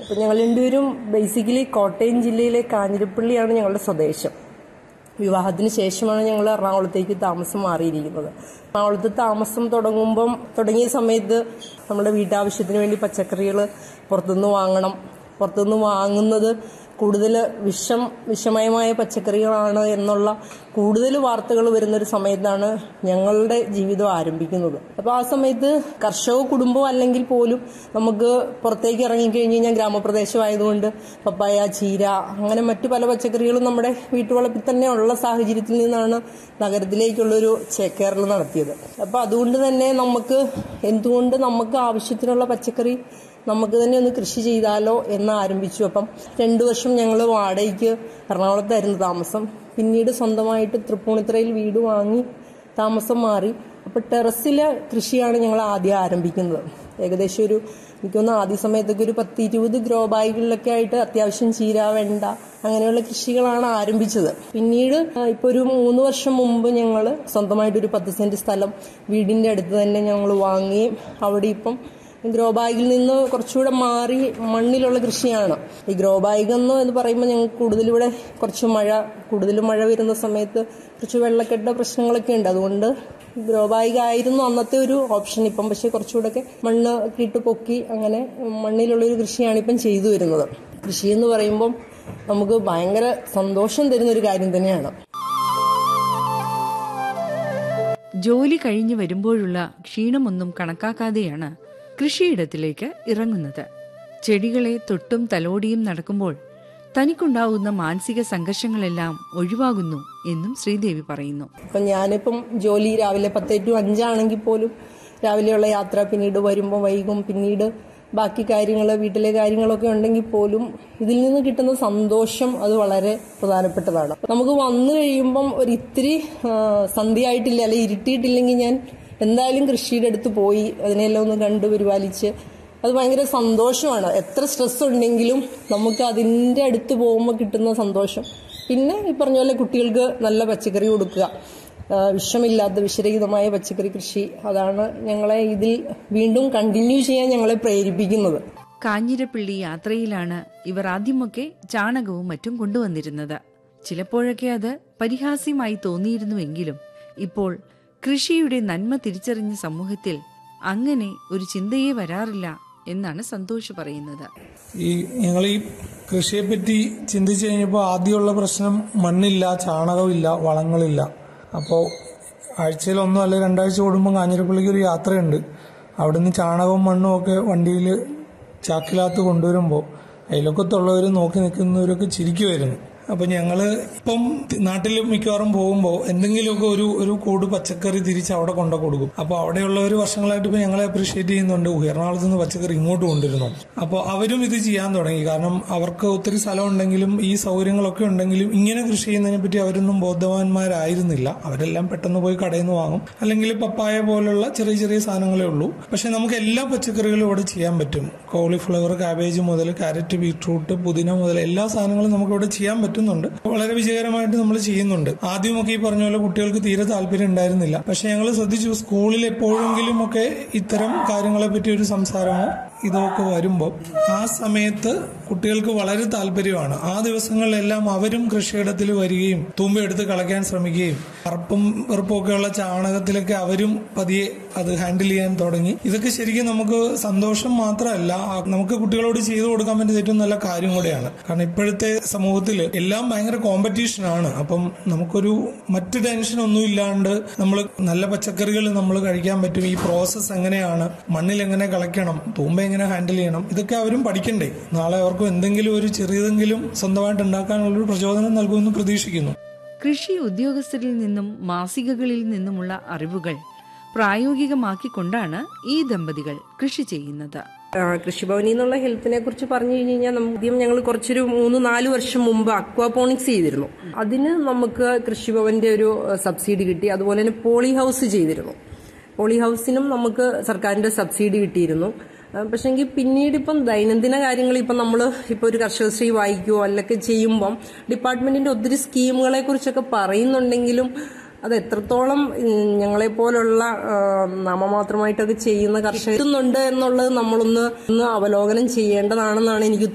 അപ്പം ഞങ്ങൾ രണ്ടുപേരും ബേസിക്കലി കോട്ടയം ജില്ലയിലെ കാഞ്ഞിരപ്പള്ളിയാണ് ഞങ്ങളുടെ സ്വദേശം വിവാഹത്തിന് ശേഷമാണ് ഞങ്ങൾ എറണാകുളത്തേക്ക് താമസം മാറിയിരിക്കുന്നത് എറണാകുളത്ത് താമസം തുടങ്ങുമ്പം തുടങ്ങിയ സമയത്ത് നമ്മുടെ വീട്ടാവശ്യത്തിന് വേണ്ടി പച്ചക്കറികൾ പുറത്തുനിന്ന് വാങ്ങണം പുറത്തുനിന്ന് വാങ്ങുന്നത് കൂടുതൽ വിഷം വിഷമയമായ പച്ചക്കറികളാണ് എന്നുള്ള കൂടുതൽ വാർത്തകൾ വരുന്നൊരു സമയത്താണ് ഞങ്ങളുടെ ജീവിതം ആരംഭിക്കുന്നത് അപ്പോൾ ആ സമയത്ത് കർഷക കുടുംബം അല്ലെങ്കിൽ പോലും നമുക്ക് പുറത്തേക്ക് ഇറങ്ങിക്കഴിഞ്ഞ് കഴിഞ്ഞാൽ ഗ്രാമപ്രദേശമായതുകൊണ്ട് പപ്പായ ചീര അങ്ങനെ മറ്റു പല പച്ചക്കറികളും നമ്മുടെ വീട്ടുവളപ്പിൽ തന്നെ ഉള്ള സാഹചര്യത്തിൽ നിന്നാണ് നഗരത്തിലേക്കുള്ളൊരു ചേക്കേറൽ നടത്തിയത് അപ്പോൾ അതുകൊണ്ട് തന്നെ നമുക്ക് എന്തുകൊണ്ട് നമുക്ക് ആവശ്യത്തിനുള്ള പച്ചക്കറി നമുക്ക് തന്നെ ഒന്ന് കൃഷി ചെയ്താലോ എന്ന് ആരംഭിച്ചു അപ്പം രണ്ടു വർഷം ഞങ്ങൾ വാടകയ്ക്ക് എറണാകുളത്തായിരുന്നു താമസം പിന്നീട് സ്വന്തമായിട്ട് തൃപ്പൂണിത്തറയിൽ വീട് വാങ്ങി താമസം മാറി അപ്പോൾ ടെറസിലെ കൃഷിയാണ് ഞങ്ങൾ ആദ്യം ആരംഭിക്കുന്നത് ഏകദേശം ഒരു എനിക്കൊന്ന് ആദ്യ സമയത്തൊക്കെ ഒരു പത്ത് ഇരുപത് ഗ്രോ ബാഗുകളിലൊക്കെ ആയിട്ട് അത്യാവശ്യം ചീര വെണ്ട അങ്ങനെയുള്ള കൃഷികളാണ് ആരംഭിച്ചത് പിന്നീട് ഇപ്പോൾ ഒരു മൂന്ന് വർഷം മുമ്പ് ഞങ്ങൾ സ്വന്തമായിട്ട് ഒരു പത്ത് സെന്റ് സ്ഥലം വീടിന്റെ അടുത്ത് തന്നെ ഞങ്ങൾ വാങ്ങുകയും അവിടെ ഇപ്പം ഗ്രോ ബാഗിൽ നിന്ന് കുറച്ചുകൂടെ മാറി മണ്ണിലുള്ള കൃഷിയാണ് ഈ ഗ്രോ ബാഗ് എന്ന് എന്ന് പറയുമ്പോൾ ഞങ്ങൾക്ക് കൂടുതൽ ഇവിടെ കുറച്ച് മഴ കൂടുതൽ മഴ വരുന്ന സമയത്ത് കുറച്ച് വെള്ളക്കെട്ട പ്രശ്നങ്ങളൊക്കെ ഉണ്ട് അതുകൊണ്ട് ഗ്രോ ബാഗ് ആയിരുന്നു അന്നത്തെ ഒരു ഓപ്ഷൻ ഇപ്പം പക്ഷേ കുറച്ചുകൂടെയൊക്കെ മണ്ണ് ഇട്ട് പൊക്കി അങ്ങനെ മണ്ണിലുള്ളൊരു കൃഷിയാണ് ഇപ്പം ചെയ്തു വരുന്നത് കൃഷി എന്ന് പറയുമ്പം നമുക്ക് ഭയങ്കര സന്തോഷം തരുന്ന ഒരു കാര്യം തന്നെയാണ് ജോലി കഴിഞ്ഞു വരുമ്പോഴുള്ള ക്ഷീണമൊന്നും കണക്കാക്കാതെയാണ് കൃഷിയിടത്തിലേക്ക് ഇറങ്ങുന്നത് ചെടികളെ തൊട്ടും തലോടിയും നടക്കുമ്പോൾ തനിക്കുണ്ടാവുന്ന മാനസിക സംഘർഷങ്ങളെല്ലാം ഒഴിവാകുന്നു എന്നും ശ്രീദേവി പറയുന്നു ഇപ്പം ഞാനിപ്പം ജോലി രാവിലെ പത്ത് ടു അഞ്ചാണെങ്കിൽ പോലും രാവിലെയുള്ള യാത്ര പിന്നീട് വരുമ്പോൾ വൈകും പിന്നീട് ബാക്കി കാര്യങ്ങൾ വീട്ടിലെ കാര്യങ്ങളൊക്കെ ഉണ്ടെങ്കിൽ പോലും ഇതിൽ നിന്ന് കിട്ടുന്ന സന്തോഷം അത് വളരെ പ്രധാനപ്പെട്ടതാണ് നമുക്ക് വന്നു കഴിയുമ്പം ഒരു ഇത്തിരി ആ, സന്ധ്യയായിട്ടില്ല അല്ലെ ഇരുട്ടിയിട്ടില്ലെങ്കിൽ ഞാൻ എന്തായാലും കൃഷിയുടെ അടുത്ത് പോയി അതിനെല്ലാം ഒന്ന് കണ്ടു പരിപാലിച്ച് അത് ഭയങ്കര സന്തോഷമാണ് എത്ര സ്ട്രെസ് ഉണ്ടെങ്കിലും നമുക്ക് അതിൻ്റെ അടുത്ത് പോകുമ്പോൾ കിട്ടുന്ന സന്തോഷം പിന്നെ ഈ പറഞ്ഞ പോലെ കുട്ടികൾക്ക് നല്ല പച്ചക്കറി കൊടുക്കുക ആ, വിഷമില്ലാത്ത വിഷരഹിതമായ പച്ചക്കറി കൃഷി അതാണ് ഞങ്ങളെ ഇതിൽ വീണ്ടും കണ്ടിന്യൂ ചെയ്യാൻ ഞങ്ങളെ പ്രേരിപ്പിക്കുന്നത് കാഞ്ഞിരപ്പള്ളി യാത്രയിലാണ് ഇവർ ആദ്യമൊക്കെ ചാണകവും മറ്റും കൊണ്ടുവന്നിരുന്നത് ചിലപ്പോഴൊക്കെ അത് പരിഹാസ്യമായി തോന്നിയിരുന്നുവെങ്കിലും ഇപ്പോൾ കൃഷിയുടെ നന്മ തിരിച്ചറിഞ്ഞ സമൂഹത്തിൽ അങ്ങനെ ഒരു ചിന്തയെ വരാറില്ല എന്നാണ് സന്തോഷ് പറയുന്നത് ഈ ഞങ്ങൾ ഈ കൃഷിയെപ്പറ്റി ചിന്തിച്ചു കഴിഞ്ഞപ്പോൾ ആദ്യമുള്ള പ്രശ്നം മണ്ണില്ല ചാണകമില്ല വളങ്ങളില്ല അപ്പോൾ ആഴ്ചയിൽ ഒന്നോ അല്ലെങ്കിൽ രണ്ടാഴ്ച കൂടുമ്പോൾ കാഞ്ഞിരപ്പള്ളിക്ക് ഒരു യാത്രയുണ്ട് അവിടുന്ന് ചാണകവും മണ്ണും ഒക്കെ വണ്ടിയിൽ ചാക്കിനകത്ത് കൊണ്ടുവരുമ്പോൾ അയലൊക്കത്തുള്ളവർ നോക്കി നിൽക്കുന്നവരൊക്കെ ചിരിക്കുമായിരുന്നു അപ്പോൾ ഞങ്ങൾ ഇപ്പം നാട്ടിൽ മിക്കവാറും പോകുമ്പോൾ എന്തെങ്കിലുമൊക്കെ ഒരു ഒരു കൂട് പച്ചക്കറി തിരിച്ച് അവിടെ കൊണ്ടു കൊടുക്കും അപ്പോൾ അവിടെയുള്ളവർ വർഷങ്ങളായിട്ട് ഇപ്പോൾ ഞങ്ങളെ അപ്രീഷിയേറ്റ് ചെയ്യുന്നുണ്ട് "ഓ, എറണാകുളത്ത് നിന്ന് പച്ചക്കറി ഇങ്ങോട്ട് കൊണ്ടുവരുന്നു അപ്പോൾ അവരും ഇത് ചെയ്യാൻ തുടങ്ങി കാരണം അവർക്ക് ഒത്തിരി സ്ഥലം ഉണ്ടെങ്കിലും ഈ സൗകര്യങ്ങളൊക്കെ ഉണ്ടെങ്കിലും ഇങ്ങനെ കൃഷി ചെയ്യുന്നതിനെ പറ്റി അവരൊന്നും ബോധവാന്മാരായിരുന്നില്ല അവരെല്ലാം പെട്ടെന്ന് പോയി കടയിൽ നിന്ന് വാങ്ങും അല്ലെങ്കിൽ പപ്പായ പോലുള്ള ചെറിയ ചെറിയ സാധനങ്ങളേ ഉള്ളൂ പക്ഷെ നമുക്ക് എല്ലാ പച്ചക്കറികളും ഇവിടെ ചെയ്യാൻ പറ്റും കോളിഫ്ലവർ കാബേജ് മുതൽ കാരറ്റ് ബീട്രൂട്ട് പുതിന മുതൽ എല്ലാ സാധനങ്ങളും നമുക്ക് ഇവിടെ ചെയ്യാൻ പറ്റുന്നുണ്ട് വളരെ വിജയകരമായിട്ട് നമ്മൾ ചെയ്യുന്നുണ്ട് ആദ്യമൊക്കെ ഈ പറഞ്ഞ പോലെ കുട്ടികൾക്ക് തീരെ താല്പര്യം ഉണ്ടായിരുന്നില്ല പക്ഷെ ഞങ്ങൾ ശ്രദ്ധിച്ചു സ്കൂളിൽ എപ്പോഴെങ്കിലും ഒക്കെ ഇത്തരം കാര്യങ്ങളെ പറ്റി ഒരു സംസാരമോ ഇതൊക്കെ വരുമ്പോൾ ആ സമയത്ത് കുട്ടികൾക്ക് വളരെ താല്പര്യമാണ് ആ ദിവസങ്ങളിലെല്ലാം അവരും കൃഷിയിടത്തിൽ വരികയും തുമ്പെടുത്ത് കളയ്ക്കാൻ ശ്രമിക്കുകയും കറുപ്പും വെറുപ്പും ഒക്കെയുള്ള ചാണകത്തിലൊക്കെ അവരും പതിയെ അത് ഹാൻഡിൽ ചെയ്യാൻ തുടങ്ങി ഇതൊക്കെ ശരിക്കും നമുക്ക് സന്തോഷം മാത്രമല്ല ആ നമുക്ക് കുട്ടികളോട് ചെയ്തു കൊടുക്കാൻ പറ്റുന്ന ഏറ്റവും നല്ല കാര്യം കൂടെയാണ് കാരണം ഇപ്പോഴത്തെ സമൂഹത്തിൽ എല്ലാം ഭയങ്കര കോമ്പറ്റീഷനാണ് അപ്പം നമുക്കൊരു മറ്റ് ടെൻഷൻ ഒന്നും ഇല്ലാണ്ട് നമ്മൾ നല്ല പച്ചക്കറികൾ നമ്മൾ കഴിക്കാൻ പറ്റും ഈ പ്രോസസ്സ് എങ്ങനെയാണ് മണ്ണിൽ എങ്ങനെ കളയ്ക്കണം തൂമ്പ എങ്ങനെ ഹാൻഡിൽ ചെയ്യണം ഇതൊക്കെ അവരും പഠിക്കണ്ടേ നാളെ അവർക്ക് എന്തെങ്കിലും ഒരു ചെറിയതെങ്കിലും സ്വന്തമായിട്ട് ഉണ്ടാക്കാനുള്ളൊരു പ്രചോദനം നൽകുമെന്ന് പ്രതീക്ഷിക്കുന്നു കൃഷി ഉദ്യോഗസ്ഥരിൽ നിന്നും മാസികകളിൽ നിന്നുമുള്ള അറിവുകൾ പ്രായോഗികമാക്കിക്കൊണ്ടാണ് ഈ ദമ്പതികൾ കൃഷി ചെയ്യുന്നത് ആ, കൃഷിഭവനിൽ നിന്നുള്ള ഹെൽപ്പിനെ കുറിച്ച് പറഞ്ഞു കഴിഞ്ഞ് കഴിഞ്ഞാൽ നമുക്ക് ആദ്യം ഞങ്ങൾ കുറച്ചൊരു മൂന്ന് നാല് വർഷം മുമ്പ് അക്വാപോണിക്സ് ചെയ്തിരുന്നു അതിന് നമുക്ക് കൃഷിഭവന്റെ ഒരു ഏഹ്, സബ്സിഡി കിട്ടി അതുപോലെ തന്നെ പോളി ഹൗസ് ചെയ്തിരുന്നു പോളി ഹൗസിനും നമുക്ക് സർക്കാരിന്റെ സബ്സിഡി കിട്ടിയിരുന്നു പക്ഷെങ്കിൽ പിന്നീട് ഇപ്പം ദൈനംദിന കാര്യങ്ങൾ ഇപ്പം നമ്മൾ ഇപ്പോൾ ഒരു കർഷകശ്രീ വായിക്കുകയോ അല്ലൊക്കെ ചെയ്യുമ്പം ഡിപ്പാർട്ട്മെന്റിന്റെ ഒത്തിരി സ്കീമുകളെ കുറിച്ചൊക്കെ പറയുന്നുണ്ടെങ്കിലും അത് എത്രത്തോളം ഞങ്ങളെ പോലുള്ള നാമമാത്രമായിട്ടൊക്കെ ചെയ്യുന്ന കർഷകരുന്നുണ്ട് എന്നുള്ളത് നമ്മളൊന്ന് ഒന്ന് അവലോകനം ചെയ്യേണ്ടതാണെന്നാണ് എനിക്ക്